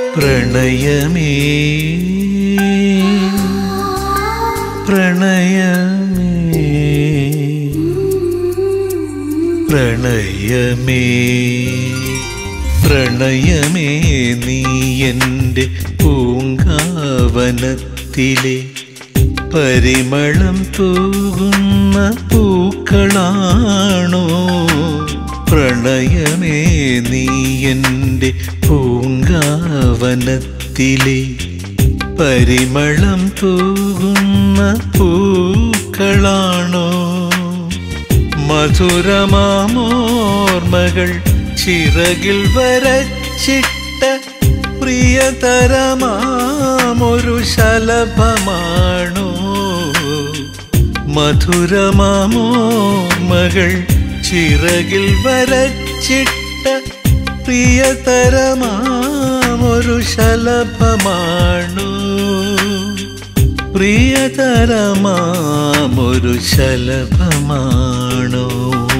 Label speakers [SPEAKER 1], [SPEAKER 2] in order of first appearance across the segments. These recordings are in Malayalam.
[SPEAKER 1] പ്രണയമേ പ്രണയമേ പ്രണയമേ പ്രണയമേ നീ എൻ്റെ പൂങ്കാവനത്തിലെ പരിമളം തൂകുന്ന പൂക്കളാണോ പ്രണയമേ നീ എൻ്റെ പൂങ്കാവനത്തിലെ പരിമളം തൂകുന്ന പൂക്കളാണോ മധുരമാമോർമകൾ ചിറകിൽ വരച്ചിട്ട പ്രിയതരമാമൊരു ശലഭമാണോ മധുരമാമോർമകൾ ചിറകിൽ വരച്ചിട്ട പ്രിയതരമാമൊരു ശലഭമാണോ പ്രിയതരമാമൊരു ശലഭമാണോ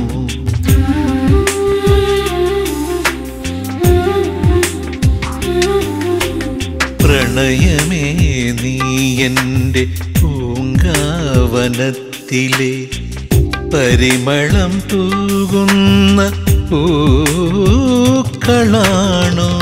[SPEAKER 1] പ്രണയമേ നീ എൻ്റെ പൂങ്കാവനത്തിലെ പരിമളം തൂകുന്ന പൂക്കളാണോ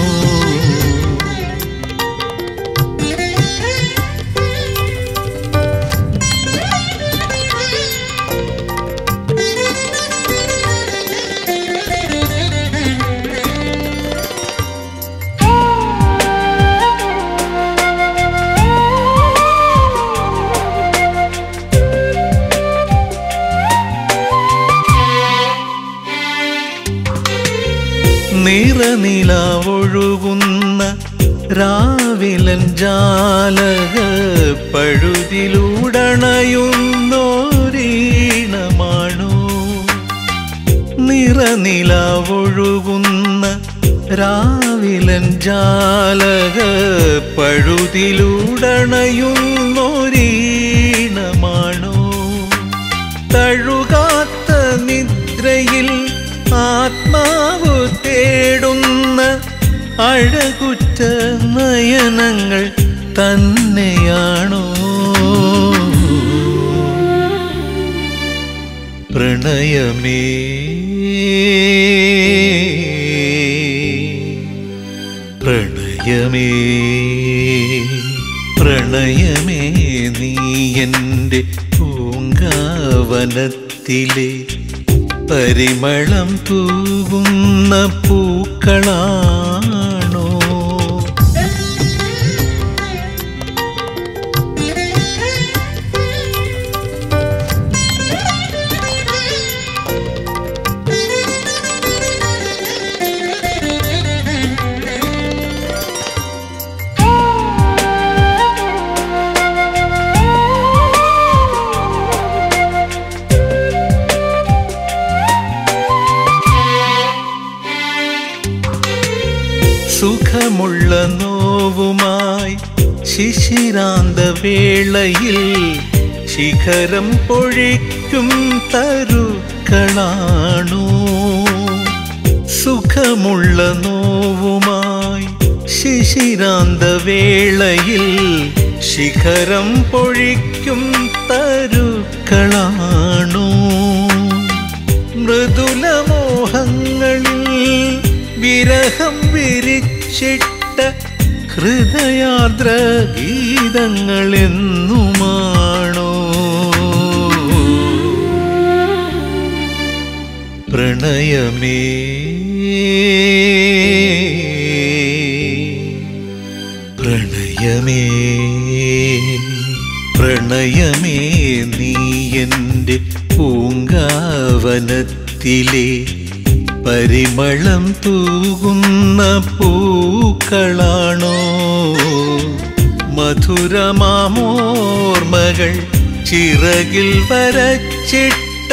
[SPEAKER 1] നിറനിലാവൊഴുകുന്ന രാവിലൻ ജാലക പഴുതിലൂടണയുന്നോരീണമാണോ നിറനിലാവൊഴുകുന്ന രാവിലൻ ജാലക പഴുതിലൂടണയുന്നോരീണമാണോ തഴുകാത്ത നിദ്രയിൽ ആത്മാവ് തേടുന്ന അഴകുറ്റ നയനങ്ങൾ തന്നെയാണോ പ്രണയമേ പ്രണയമേ പ്രണയമേ നീ എൻ്റെ പൂങ്കാവനത്തിലെ പരിമളം തൂകുന്ന പൂക്കളാണോ സുഖമുള്ള നോവുമായി ശിശിരാന്ത വേളയിൽ ശിഖരം പൊഴിക്കും തരുക്കളാണോ സുഖമുള്ള നോവുമായി ശിശിരാന്ത വേളയിൽ ശിഖരം പൊഴിക്കും തരുക്കളാണോ മൃദുലമോഹങ്ങളിൽ വിരഹം വിരിച്ചിട്ട ഹൃദയാദ്ര ഗീതങ്ങളെന്നുമാണോ പ്രണയമേ പ്രണയമേ പ്രണയമേ നീ എൻ്റെ പൂങ്കാവനത്തിലെ പരിമളം തൂകുന്ന പൂക്കളാണോ മധുരമാമോർമകൾ ചിറകിൽ വരച്ചിട്ട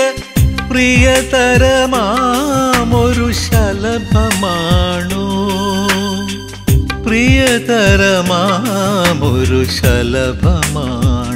[SPEAKER 1] പ്രിയതരമാമൊരു ശലഭമാണോ പ്രിയതരമാമൊരു ശലഭമാണോ